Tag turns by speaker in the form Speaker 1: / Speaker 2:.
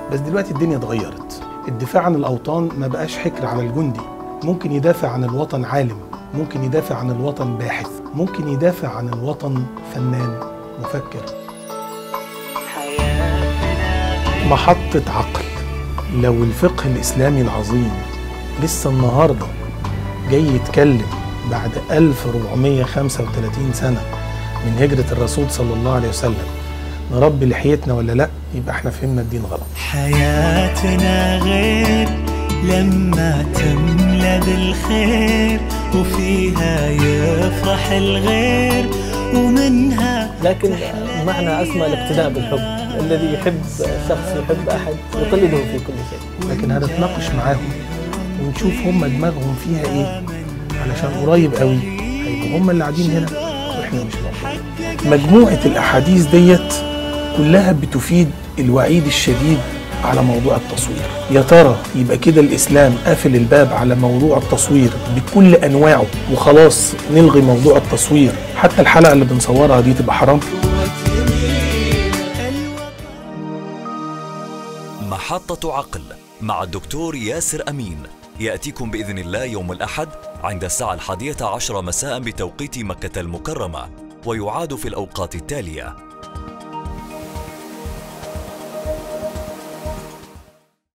Speaker 1: بس دلوقتي الدنيا اتغيرت الدفاع عن الأوطان ما بقاش حكر على الجندي ممكن يدافع عن الوطن عالم ممكن يدافع عن الوطن باحث ممكن يدافع عن الوطن فنان مفكر محطة عقل لو الفقه الإسلامي العظيم لسه النهاردة جاي يتكلم بعد 1435 سنة من هجرة الرسول صلى الله عليه وسلم نربي لحيتنا ولا لا يبقى احنا فهمنا الدين غلط
Speaker 2: حياتنا غير لما تملى بالخير وفيها يفرح الغير ومنها
Speaker 3: لكن معنى أسمى الاقتداء بالحب الذي يحب شخص يحب أحد يقلده في كل شيء
Speaker 1: لكن هنتناقش معاهم ونشوف هم دماغهم فيها ايه علشان قريب قوي هيبقوا هم اللي قاعدين هنا واحنا مش موجودين مجموعة الأحاديث ديت كلها بتفيد الوعيد الشديد على موضوع التصوير يا ترى يبقى كده الإسلام قافل الباب على موضوع التصوير بكل أنواعه وخلاص نلغي موضوع التصوير حتى الحلقة اللي بنصورها دي تبقى حرام
Speaker 4: محطة عقل مع الدكتور ياسر أمين يأتيكم بإذن الله يوم الأحد عند الساعة الحادية عشر مساء بتوقيت مكة المكرمة ويعاد في الأوقات التالية